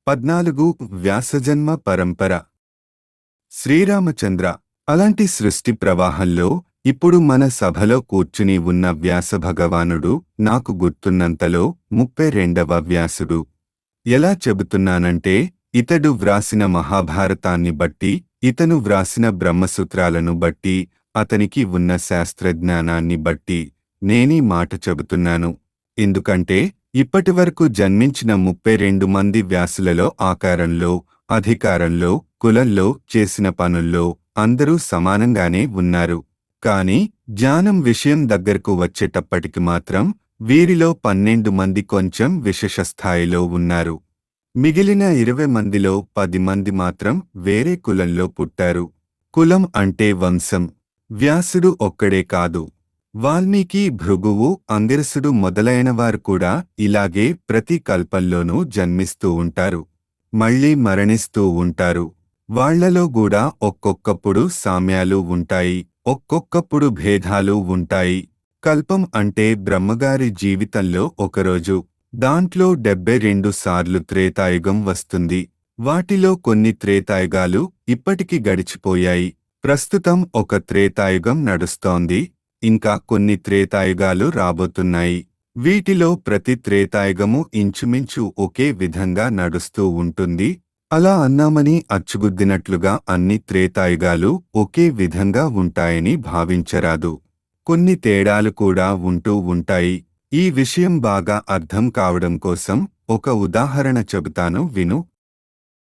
పద్నాలుగు వ్యాసజన్మ పరంపర శ్రీరామచంద్ర అలాంటి సృష్టి ప్రవాహంలో ఇప్పుడు మన సభలో కూర్చుని ఉన్న వ్యాస భగవానుడు నాకు గుర్తున్నంతలో ముప్పై రెండవ వ్యాసుడు ఎలా చెబుతున్నానంటే ఇతడు వ్రాసిన మహాభారతాన్ని బట్టి ఇతను వ్రాసిన బ్రహ్మసూత్రాలను బట్టి అతనికి ఉన్న శాస్త్రజ్ఞానాన్ని బట్టి నేనీ మాట చెబుతున్నాను ఎందుకంటే ఇప్పటివరకు జన్మించిన ముప్పై రెండు మంది వ్యాసులలో ఆకారంలో అధికారంలో కులంలో చేసిన పనుల్లో అందరూ సమానంగానే ఉన్నారు కాని జ్ఞానం విషయం దగ్గరకు వచ్చేటప్పటికి మాత్రం వీరిలో పన్నెండు మంది కొంచెం విశేష స్థాయిలో ఉన్నారు మిగిలిన ఇరవై మందిలో పది మంది మాత్రం వేరే కులంలో పుట్టారు కులం అంటే వంశం వ్యాసుడు ఒక్కడే కాదు వాల్మీకి భృగువు అంగిరసుడు మొదలైనవారు కూడా ఇలాగే ప్రతి కల్పంలోనూ జన్మిస్తూ ఉంటారు మళ్ళీ మరణిస్తూ ఉంటారు వాళ్లలో కూడా ఒక్కొక్కప్పుడు సామ్యాలు ఉంటాయి ఒక్కొక్కప్పుడు భేదాలు ఉంటాయి కల్పం అంటే బ్రహ్మగారి జీవితంలో ఒకరోజు దాంట్లో డెబ్బై రెండు సార్లు త్రేతాయుగం వస్తుంది వాటిలో కొన్ని త్రేతాయుగాలు ఇప్పటికి గడిచిపోయాయి ప్రస్తుతం ఒక త్రేతాయుగం నడుస్తోంది ఇంకా కొన్ని త్రేతాయుగాలు రాబోతున్నాయి వీటిలో ప్రతి త్రేతాయుగము ఇంచుమించు ఒకే విధంగా నడుస్తూ ఉంటుంది అలా అన్నామని అచ్చుగుద్దినట్లుగా అన్ని త్రేతాయుగాలు ఒకే విధంగా ఉంటాయని భావించరాదు కొన్ని తేడాలు కూడా ఉంటూ ఉంటాయి ఈ విషయం బాగా అర్థం కావడం కోసం ఒక ఉదాహరణ చెబుతాను విను